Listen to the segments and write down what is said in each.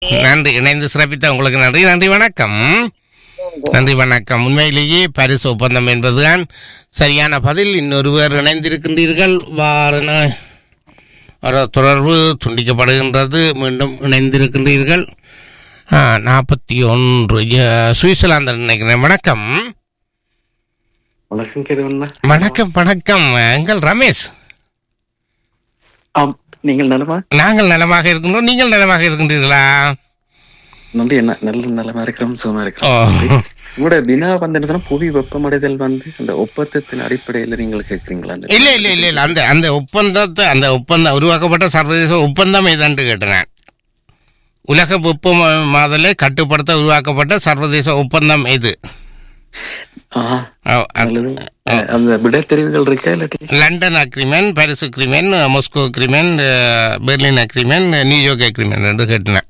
நன்றி இணைந்து சிறப்பித்த உங்களுக்கு நன்றி நன்றி வணக்கம் நன்றி வணக்கம் உண்மையிலேயே பரிசு ஒப்பந்தம் என்பதுதான் சரியான பதில் இன்னொருவர் இணைந்திருக்கின்றீர்கள் வாரண ஒரு தொடர்பு துண்டிக்கப்படுகின்றது மீண்டும் இணைந்திருக்கின்றீர்கள் நாற்பத்தி ஒன்று சுவிட்சர்லாந்து நினைக்கிறேன் வணக்கம் வணக்கம் கேதுவண்ணா வணக்கம் வணக்கம் எங்கள் ரமேஷ் ஆம் நீங்கள் நலமா நாங்கள் நலமாக இருக்கின்றோம் நீங்கள் நலமாக இருக்கின்றீர்களா நன்றி என்ன நல்ல நலமா இருக்கிறோம் சுகமா ஓ. இருக்கிறோம் உங்களோட வினா வந்து என்ன சொன்னா புவி வெப்பமடைதல் வந்து அந்த ஒப்பந்தத்தின் அடிப்படையில நீங்கள் கேக்குறீங்களா அந்த- இல்ல இல்ல இல்ல இல்ல அந்த அந்த ஒப்பந்தத்தை அந்த ஒப்பந்தம் உருவாக்கப்பட்ட சர்வதேச ஒப்பந்தம் இதாண்டு கேட்டேன் உலக வெப்பமாதலை கட்டுப்படுத்த உருவாக்கப்பட்ட சர்வதேச ஒப்பந்தம் இது ஆஹா, அஹ், அது நல்லது அஹ், அந்த விடைத்தெரிவுகள் இருக்கா இல்லாட்டி London agreement Paris agreement Moscow agreement Berlin agreement New York agreement என்று கேட்டேன்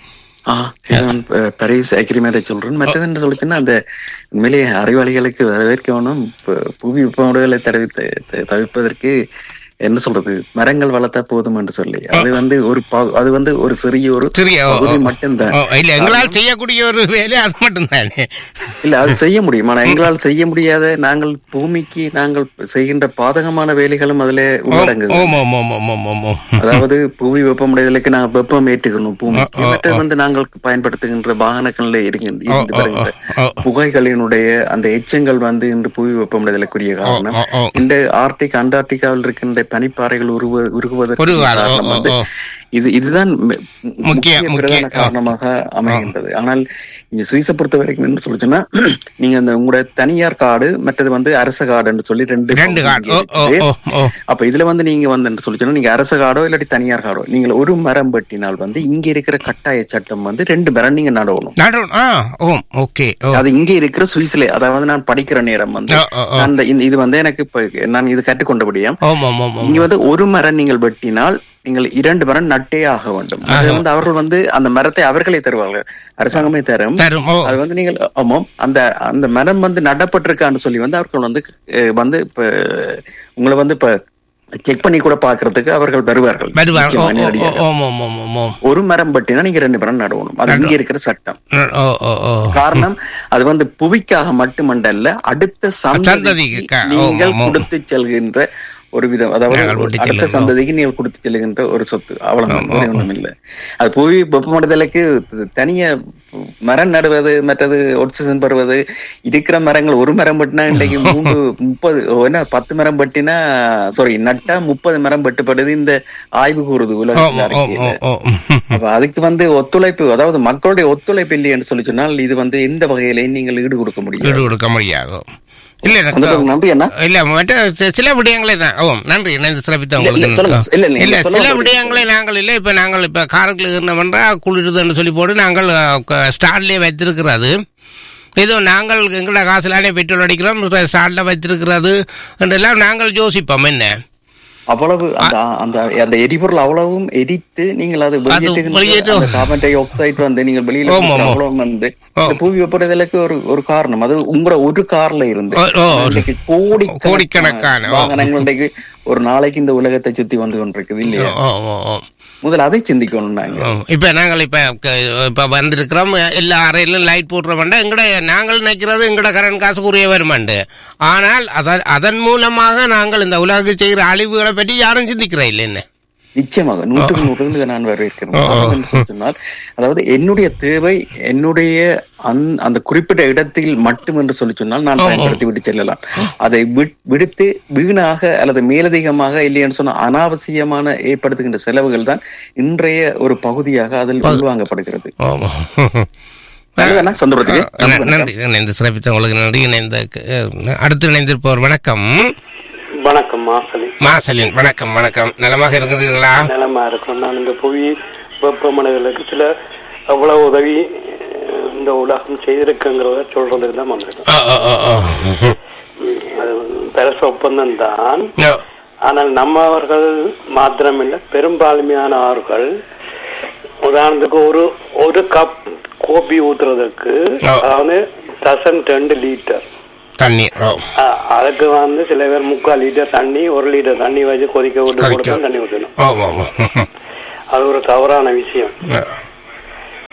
ஆஹ் கேதுவன், அஹ், பாரிஸ் அக்ரிமெண்ட் சொல்றேன் மற்றது என்ன சொல்லிச்சுன்னா அந்த உண்மையிலேயே அறிவாளிகளுக்கு வரவேற்கணும் பு- புவி வெப்பமடைதலை தடுத்து தவிர்ப்பதற்கு என்ன சொல்றது மரங்கள் வளர்த்தா போதும் என்று சொல்லி அது வந்து ஒரு ப- அது வந்து ஒரு சிறிய ஒரு சிறிய ஓ, பகுதி ஓ, மட்டும்தான் ஓ, இல்ல எங்களால் செய்யக்கூடிய ஒரு வேலை அது மட்டும்தானே இல்ல அது செய்ய முடியும் ஆனா எங்களால் செய்ய முடியாத நாங்கள் பூமிக்கு நாங்கள் செய்கின்ற பாதகமான வேலைகளும் அதுல உள்ளடங்குது ஓம் ஓம் ஓம் ஓம் ஓம் ஓம் ஓம் அதாவது புவி வெப்பமடைதலுக்கு நாங்கள் வெப்பம் ஏற்றுக்கணும் பூமிக்கு ஓ, ஓ, மற்றது வந்து நாங்கள் பயன்படுத்துகின்ற வாகனங்கள்ல இருக்கு இருந்து ஓ, வருகின்ற ஓ, ஓ. புகைகளினுடைய அந்த எச்சங்கள் வந்து இன்று புவி வெப்பமடைதலுக்குரிய காரணம் ஓ, ஓ. இந்த ஆர்டிக் அண்டார்டிகாவில் இருக்கின்ற பனிப்பாறைகள் உருவ உருகுவதற்கு உருகுவாது. ஓ, காரணம் ஓ, வந்து ஓ. இது இதுதான் மு- முக்கிய முக்கிய- பிரதான காரணமாக அமைகின்றது ஆனால் இந்த சுவிஸை பொறுத்த வரைக்கும் என்ன சொல்லுச்சுன்னா நீங்க அந்த உங்களோட தனியார் காடு மற்றது வந்து அரச காடுன்னு சொல்லி ரெண்டு ரெண்டு பகுதி கார்டு ஓ ஓ இருக்குது. ஓ ஓ அப்ப இதுல வந்து நீங்க வந்து என்ன சொல்லிச்சோன்னா நீங்க அரச காடோ இல்லாட்டி தனியார் காடோ நீங்க ஒரு மரம் வெட்டினால் வந்து இங்க இருக்கிற கட்டாய சட்டம் வந்து ரெண்டு மரம் நீங்க நடணும் நடு ஆ ஓம் ஓகே ஓ அது இங்க இருக்கிற சுவிஸ்ல அதாவது நான் படிக்கிற நேரம் வந்து ஓ, ஓ, ஓ. நான் இந்த- இந்த- இது வந்து எனக்கு இப்ப நான் இது கற்றுக்கொண்டபடியா ஓம் ஓம் ஓம் ஓம் இங்க வந்து ஒரு மரம் நீங்கள் வெட்டினால் நீங்கள் இரண்டு மரம் நட்டே ஆக வேண்டும் அது வந்து அவர்கள் வந்து அந்த மரத்தை அவர்களே தருவார்கள் அரசாங்கமே தரும் தரும் ஓ அது வந்து நீங்கள் ஆமாம் அந்த அந்த மரம் வந்து நடப்பட்டிருக்கான்னு சொல்லி வந்து அவர்கள் வந்து அஹ், வந்து இப்ப உங்களை வந்து இப்ப செக் பண்ணி கூட பாக்குறதுக்கு அவர்கள் வருவார்கள் வருவாங்க ஓ நிச்சயமா ஓ, ஓ நேரடியாக. ஓம் ஓம் ஓம் ஓம் ஓம் ஒரு மரம் வெட்டினா நீங்க ரெண்டு மரம் நடணும் அது இங்க இருக்கிற சட்டம் ஓ ஓ ஓ காரணம் அது வந்து புவிக்காக மட்டுமல்ல அடுத்த சந்ததிக்கு சந்ததிக்கு கா- நீங்கள் ஆமாம், ஆமாம். கொடுத்து செல்கின்ற ஒரு விதம் அதாவது நாங்கள் ஒரு விட்டுச் அடுத்த செல்லுகிறோம். சந்ததிக்கு நீங்கள் கொடுத்து செல்கின்ற ஒரு சொத்து அவ்வளவுதான் வேற ஒண்ணும் இல்ல அது புவி வெப்பமடைதலுக்கு தனிய மரம் நடுவது மற்றது ஒட்சிஜன் பெறுவது இருக்கிற மரங்கள் ஒரு மரம் வெட்டினா இன்றைக்கு மூன்று முப்பது என்ன பத்து மரம் வெட்டினா சாரி நட்டா முப்பது மரம் வெட்டுப்படுது இந்த ஆய்வு கூறுது ஓ உலக ஓ ஓ அறிக்கையில ஓ அப்ப அதுக்கு வந்து ஒத்துழைப்பு அதாவது மக்களுடைய ஒத்துழைப்பு இல்லைன்னு சொல்லி சொன்னால் இது வந்து எந்த வகையிலையும் நீங்கள் ஈடு கொடுக்க முடியும் ஈடு கொடுக்க முடியாது இல்ல எனக்கு சந்தர்ப்பம் நன்றி அண்ணா இல்ல மற்ற சி- சில விடயங்களே தான் ஓ நன்றி இணைந்து சிறப்பித்த இல்ல, உங்களுக்கு சொல்லுங்க. இல்ல, இல்ல, இல்ல நீங்க சொல்ல சில வர்றது. விடயங்களே நாங்கள் இல்லை இப்ப நாங்கள் இப்ப காரக்குள்ள இருந்தவன்றா குளிருதுன்னு சொல்லி போட்டு நாங்கள் ஸ்டார்ட்லயே வைத்திருக்கிறது ஏதோ நாங்கள் எங்களோட காசுலானே பெட்ரோல் அடிக்கிறோம் ஸ்டார்ட்ல வைத்திருக்கிறது என்றெல்லாம் நாங்கள் யோசிப்போம் என்ன அவ்வளவு அந்த அந்த அந்த எரிபொருள் அவ்வளவும் எரித்து நீங்கள் அது வெளியேற்று- வெளியேற்றுகின்ற கார்பன் டை ஆக்சைடு வந்து நீங்கள் வெளியில ஆமா, கொடுக்கிற ஆமா. அவ்வளவும் வந்து ஓ. இந்த புவி வெப்படைதலுக்கு ஒரு ஒரு காரணம் அது உங்களோட ஒரு கார்ல இருந்து ஓ, ஓ. இன்றைக்கு கோடி கோடிக்கணக்கான, ஓ. வாகனங்கள் இன்றைக்கு ஒரு நாளைக்கு இந்த உலகத்தை சுத்தி வந்து கொண்டிருக்குது இல்லையா ஓ ஓ ஓ முதல்ல அதை சிந்திக்கணும் நாங்க ஓ. இப்ப நாங்கள் இப்ப க- இப்ப வந்திருக்கிறோம் எல்லா அறையிலும் லைட் போட்டுறோம்டா எங்கட நாங்கள் நினைக்கிறது எங்கட கரண்ட் காசு உரிய வருமாண்டு ஆனால் அதன் அதன் மூலமாக நாங்கள் இந்த உலக செய்கிற அழிவுகளை பற்றி யாரும் சிந்திக்கிறோம் இல்லை என்ன நிச்சயமாக நூற்றுக்கு நூறு இதை நான் வரவேற்கிறேன் ஓ, ஓ. காரணம் என்ன சொல்லி சொன்னால் அதாவது என்னுடைய தேவை என்னுடைய அந்த அந்த குறிப்பிட்ட இடத்தில் மட்டும் என்று சொல்லி சொன்னால் நான் ஓ, ஓ. பயன்படுத்தி விட்டு செல்லலாம் அதை விட்- விடுத்து வீணாக அல்லது மேலதிகமாக இல்லைன்னு சொன்ன அனாவசியமான ஏற்படுத்துகின்ற செலவுகள் தான் இன்றைய ஒரு பகுதியாக அதில் உள்வாங்கப்படுகிறது ஆமா. அதுதானா சந்தர்ப்பத்துக்கு ந- நன்றி இணைந்து சிறப்பித்த உங்களுக்கு நன்றி இணைந்த அடுத்து இணைந்திருப்பவர் வணக்கம் வணக்கம் மாசலி மாசலின் வணக்கம் வணக்கம் நலமாக இருக்கிறீர்களா நிலமா இருக்கும் நான் இந்த புவி வெப்பமடைதலுக்கு சில எவ்வளவு உதவி அஹ், இந்த உலகம் செய்திருக்குங்கிறத சொல்றதுக்கு தான் வந்திருக்கேன் ஓ, ஓ, ஓ, ஓ. அது பெருசு ஒப்பந்தம் தான் ஓ, ஆனால் நம்மவர்கள் மாத்திரமில்லை பெரும்பான்மையானவர்கள் உதாரணத்துக்கு ஒரு ஒரு கப் கோபி ஊத்துறதுக்கு ஆ. அதாவது டசன் ரெண்டு லிட்டர் தண்ணீர் ஓ அஹ், அதுக்கு வந்து சில பேர் முக்கால் லிட்டர் தண்ணி ஒரு லிட்டர் தண்ணி வச்சு கொதிக்க விட்டு கொதிக்க. கொடுத்தா தண்ணி ஊற்றணும் ஓ ஓ ஓ. அது ஒரு தவறான விஷயம் ஓ.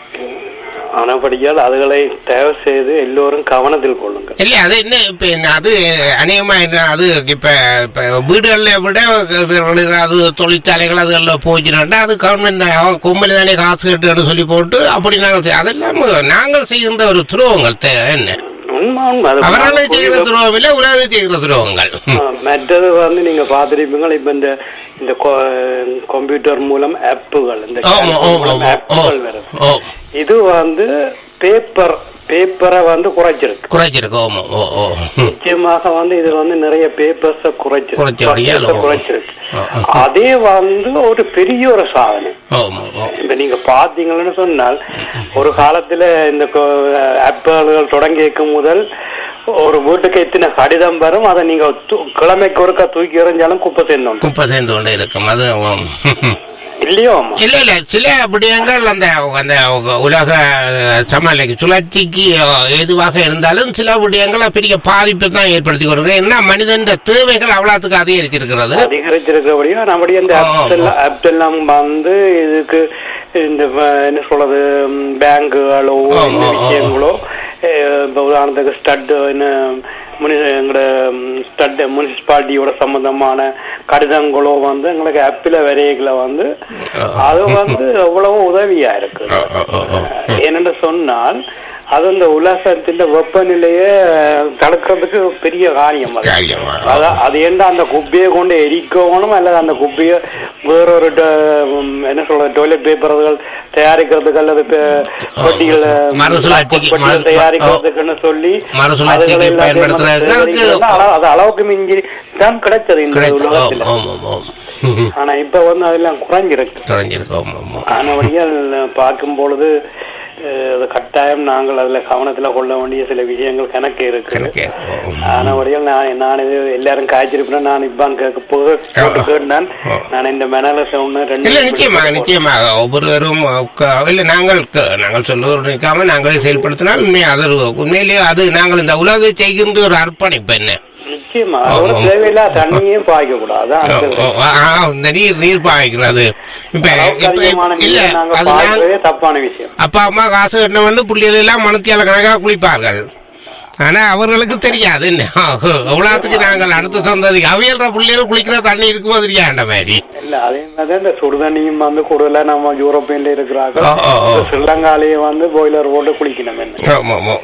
ஆனபடியால் அதுகளை தயவு செய்து எல்லோரும் கவனத்தில் கொள்ளுங்கள் இல்ல அது என்ன இப்ப என்ன அது அநேகமா என்ன அது இப்ப இப்ப வீடுகள்ல விட இவர்கள் அது தொழிற்சாலைகள் அதுகளில் போச்சுன்னா அது கவர்மெண்ட் கும்பலி தானே காசு கட்டுன்னு சொல்லி போட்டு அப்படி நாங்கள் செய்- அதெல்லாம் நாங்கள் செய்கின்ற ஒரு துரோகங்கள் தே- என்ன உண்மை உண்மை அது அவர்களை செய்கிற துரோகம் இல்ல உலக செய்கிற துரோகங்கள் ஆ, மற்றது வந்து நீங்க பாத்திருப்பீங்க இப்ப இந்த இந்த கம்ப்யூட்டர் மூலம் ஆப்புகள் இந்த ஆமா ஆமா மூலம் ஆமா ஓ ஆப்புகள் வருது ஓ இது வந்து பேப்பர் பேப்பரை வந்து குறைச்சிருக்கு குறைச்சிருக்கு ஆமா ஓ ஓ ம். நிச்சயமாக வந்து இது வந்து நிறைய பேப்பர்ஸ் குறைச்சிருக்கு குறைச்சபடியால் Papers-அ ஓ. குறைச்சிருக்கு ஆ, ஆ. அதே வந்து ஒரு பெரிய ஒரு சாதனை ஆமா ஓ இப்ப நீங்க பாத்தீங்கன்னு சொன்னால் ஒரு காலத்துல இந்த ஆப்புகள் தொடங்கி வைக்கும் முதல் ஒரு வீட்டுக்கு எத்தனை கடிதம் வரும் அதை நீங்க து- கிழமைக்கு ஒருக்கா தூக்கி எறிஞ்சாலும் குப்பை சேர்ந்தோம் குப்பை சேர்ந்து கொண்டே இருக்கும் அது ஆம். இல்லையோ அம்மா இல்ல இல்ல சில விடயங்கள் அந்த அந்த உலக சமநிலைக்கு சுழற்சிக்கு அஹ், ஏதுவாக இருந்தாலும் சில விடயங்கள் பெரிய பாதிப்பை தான் ஏற்படுத்தி கொடுக்குது என்ன மனிதன் தேவைகள் அவ்வளவுக்கு அதிகரிச்சிருக்கிறது அதிகரிச்சிருக்கபடியும் நம்முடைய இந்த ஆ, apps எல்லாம் apps எல்லாம் வந்து இதுக்கு இந்த வ- என்ன சொல்றது பேங்குகளோ ஆ, இந்த ஆ, ஆ. விஷயங்களோ அஹ், இப்ப உதாரணத்துக்கு ஸ்டட் என்ன முனி- எங்களோட ஸ்டட் முனிசிபாலிட்டியோட சம்பந்தமான கடிதங்களோ வந்து எங்களுக்கு ஆப்பில வரைகளை வந்து ஆ. அது வந்து எவ்வளவு உதவியா இருக்கு ஆ, ஆ, ஆ, ஆ. ஏனென்று சொன்னால் அது இந்த உலகத்தின் வெப்பநிலையை தடுக்கிறதுக்கு பெரிய காரியம் அது காரியமா. அதான் அது என்ன அந்த குப்பையை கொண்டு எரிக்கணும் அல்லது அந்த குப்பையை வேறொரு ட- உம், என்ன சொல்ற டாய்லெட் பேப்பர்கள் தயாரிக்கிறதுக்கு அல்லது பெ- பெட்டிகள் மறுசுழற்சிக்கு, பெட்டிகள் மறு- தயாரிக்கிறதுக்குன்னு சொல்லி மறுசுழற்சிக்கு அதுகளை எல்லாத்தையும் பயன்படுத்துறதுக்கு நம்ம அதுக்கு- சேகரிக்கிறது அளவு- அது அளவுக்கு மிஞ்சி தான் கிடைச்சது இந்த கிடைத்து- ஆம், உலகத்துல ஆம், ஆம், ஆம். ம், ஆனா இப்ப வந்து அதெல்லாம் குறைஞ்சிருக்கு குறைஞ்சிருக்கு ஆமா, ஆமா. ஆனபடியால் பார்க்கும் பொழுது அஹ், அது கட்டாயம் நாங்கள் அதுல கவனத்துல கொள்ள வேண்டிய சில விஷயங்கள் கணக்கு இருக்கு கணக்கு, ஆம். ஆனபடியால் நான் நான் இது எல்லாரும் காய்ச்சிருப்பேன் நான் இப்பான் கேட்க போது போட்டு கேட்டான் நான் இந்த மெனல ஒண்ணு ரெண்டு இல்ல நிச்சயமாக நிச்சயமாக ஒவ்வொருவரும் க- இல்ல நாங்கள் க- நாங்கள் சொல்லுவது நிற்காம நாங்களே செயல்படுத்தினால் உண்மையா அது ஒரு- உண்மையிலேயே அது நாங்கள் இந்த உலகை செய்கின்ற ஒரு அர்ப்பணிப்பு என்ன நிச்சயமா அதோட ஆமாம். தேவையில்லா தண்ணியும் பாய்க்க கூடாது ஓ, அதான் ஓ, ஆ, ஆ, இந்த நீர் நீர் பாய்க்கிறது இப்ப அளவுக்கு இப்ப அதிகமான இல்ல நீரை நாங்க அது நாங்க பாய்க்கிறதே தப்பான விஷயம் அப்பா அம்மா காசு கட்டின வந்து பிள்ளைகள் எல்லாம் மனத்தியால கணக்காக குளிப்பார்கள் ஆனா அவர்களுக்கு தெரியாது என்ன எவ்வளவுக்கு நாங்கள் அடுத்த சந்ததிக்கு அவையல்ற பிள்ளைகள் குளிக்கிற தண்ணி இருக்குமோ தெரியாண்ட மாதிரி இல்ல அதே மாதிரி இந்த சுடுதண்ணியும் வந்து கூடுதலா நம்ம யூரோப்பியன்ல இருக்கிறாங்க ஓ, ஓ, ஓ. ஸ்ரீலங்காலேயே வந்து பாய்லர் போட்டு குளிக்கணும் என்ன ஆமா ஆமா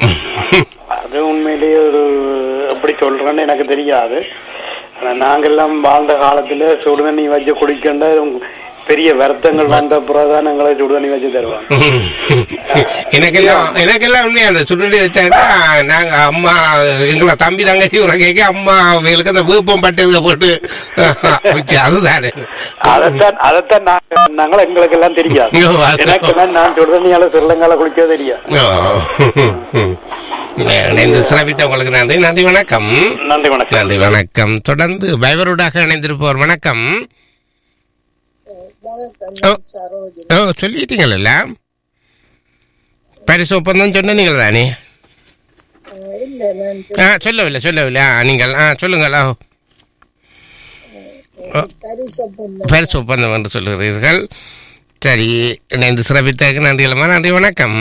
அது உண்மையிலேயே ஒரு எப்படி சொல்றேன்னு எனக்கு தெரியாது ஆனா நாங்கெல்லாம் வாழ்ந்த காலத்துல சுடுதண்ணி வச்சு குடிக்கின்ற பெரிய வருத்தங்கள் வந்த பிறகுதான் எங்களை சுடுதண்ணி வச்சு தருவாங்க எனக்கெல்லாம் எனக்கெல்லாம் உண்மையா அந்த சுடுநீர் வச்சாங்கன்னா நாங்க அம்மா எங்களை தம்பி தங்கச்சி உரை கேட்க அம்மா அவங்களுக்கு அந்த விருப்பம் பட்டதை போட்டு வச்சு அதுதானே அதைத்தான் அதைத்தான் நாங்க நாங்களும் எங்களுக்கு எல்லாம் தெரியாது ஐயோ, வாஸ்தவம். எனக்கு எல்லாம் நான் சுடுதண்ணியால சிறுலங்கால குளிக்க தெரியாது ஓ. இணைந்து சிறப்பித்த உங்களுக்கு நன்றி நன்றி வணக்கம் நன்றி வணக்கம் நன்றி வணக்கம் தொடர்ந்து பயவரோடாக இணைந்திருப்பவர் வணக்கம் ஓ. ஓ சொல்லிட்டீங்கல்ல பரிசு ஒப்பந்தம் சொன்னீங்கள் தானே இல்ல நான் ஆ சொல்லவில்லை சொல்லவில்லை ஆ நீங்கள் ஆ சொல்லுங்கள் ஆ. ஓ, பரிசொப்பந்தம் பரிசு ஒப்பந்தம் என்று சொல்லுகிறீர்கள் சரி இணைந்து சிறப்பித்ததுக்கு நன்றி இல்லைம்மா நன்றி வணக்கம்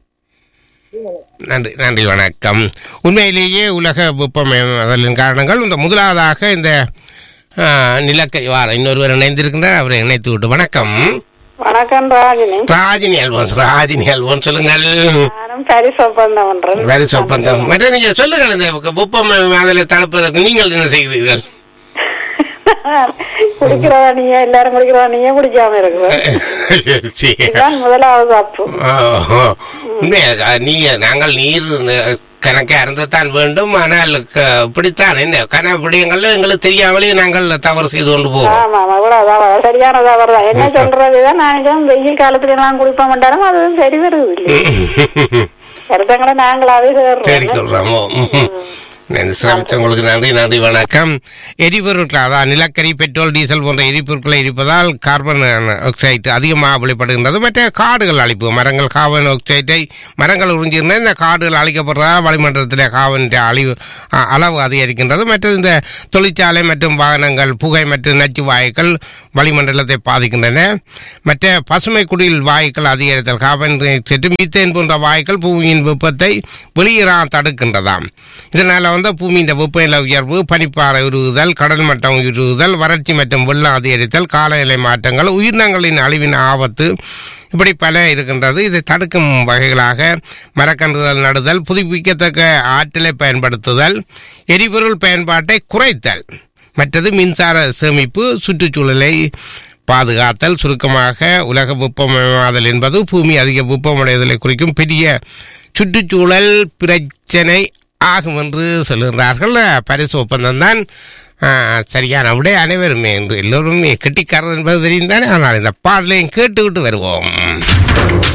நன்றி நன்றி வணக்கம் உண்மையிலேயே உலக வெப்பமயமாதலின் காரணங்கள் இந்த முதலாவதாக இந்த ஆ, நிலக்கை வார இன்னொருவர் இணைந்திருக்கின்றார் அவரை இணைத்து விட்டு வணக்கம் வணக்கம் ராஜினி ராஜினி அல்வோன்ஸ் ராஜினி அல்வோன்ஸ் சொல்லுங்கள் நானும் பரிசு ஒப்பந்தம் பண்றேன் பரிசு ஒப்பந்தம் மற்ற நீங்கள் சொல்லுங்கள் இந்த வெப்பமயமாதலை தடுப்பதற்கு நீங்கள் என்ன செய்கிறீர்கள் குடிக்கிற தண்ணியே எல்லாரும் குடிக்கிற தண்ணியே குடிக்காம இருக்குது சரி. இதுதான் முதலாவது தப்பு ஓஹோ. உண்மையா நீங்க நாங்கள் நீர் ந- கணக்கை அருந்தத்தான் வேண்டும் ஆனால் க- இப்படித்தான் என்ன கன விடயங்கள்ல எங்களுக்கு தெரியாமலே நாங்கள் தவறு செய்து கொண்டு போவோம் ஆமா ஆமா இவ்வளவு தவறு சரியான தவறு தான் என்ன சொல்றதுதான் நான் இதை வெயில் காலத்துல எல்லாம் குடிப்ப மாட்டாலும் அது சரி வருது இல்லை கருத்தங்களை நாங்களாவே சரி சேர்றோம் சொல்றோமோ ம்ஹும். நன்றி சிரமித்த உங்களுக்கு நன்றி நன்றி வணக்கம் எரிபொருட்கள் அதாவது நிலக்கரி பெட்ரோல் டீசல் போன்ற எரிபொருட்களை எரிப்பதால் கார்பன் ஆக்சைடு அதிகமாக வெளிப்படுகின்றது மற்ற காடுகள் அழிப்பு மரங்கள் கார்பன் ஆக்சைடை மரங்கள் உறிஞ்சிருந்த இந்த காடுகள் அழிக்கப்படுறதால் வளிமண்டலத்தில் கார்பன் அழிவு அ- அளவு அதிகரிக்கின்றது மற்றது இந்த தொழிற்சாலை மற்றும் வாகனங்கள் புகை மற்றும் நச்சு வாயுக்கள் வளிமண்டலத்தை பாதிக்கின்றன மற்ற பசுமை குடில் வாயுக்கள் அதிகரித்தல் கார்பன் டை ஆக்சைடு மீத்தேன் போன்ற வாயுக்கள் பூமியின் வெப்பத்தை வெளியேறா தடுக்கின்றதாம் இதனால வந்து பூமியின் வெப்பநிலை உயர்வு பனிப்பாறை உருகுதல் கடல் மட்டம் உருகுதல் வறட்சி மற்றும் வெள்ளம் அதிகரித்தல் காலநிலை மாற்றங்கள் உயிரினங்களின் அழிவின் ஆபத்து இப்படி பல இருக்கின்றது இதை தடுக்கும் வகைகளாக மரக்கன்றுதல் நடுதல் புதுப்பிக்கத்தக்க ஆற்றலை பயன்படுத்துதல் எரிபொருள் பயன்பாட்டை குறைத்தல் மற்றது மின்சார சேமிப்பு சுற்றுச்சூழலை பாதுகாத்தல் சுருக்கமாக உலக வெப்பமயமாதல் என்பது பூமி அதிக வெப்பமடைதலை குறிக்கும் பெரிய சுற்றுச்சூழல் பிரச்சனை ஆகும் என்று சொல்லுகிறார்கள் பரிசு ஒப்பந்தம் தான் சரியான விட அனைவருமே என்று எல்லோருமே கெட்டிக்காரர் என்பது தெரியும் தானே ஆனால் இந்த பாடலையும் கேட்டுவிட்டு வருவோம்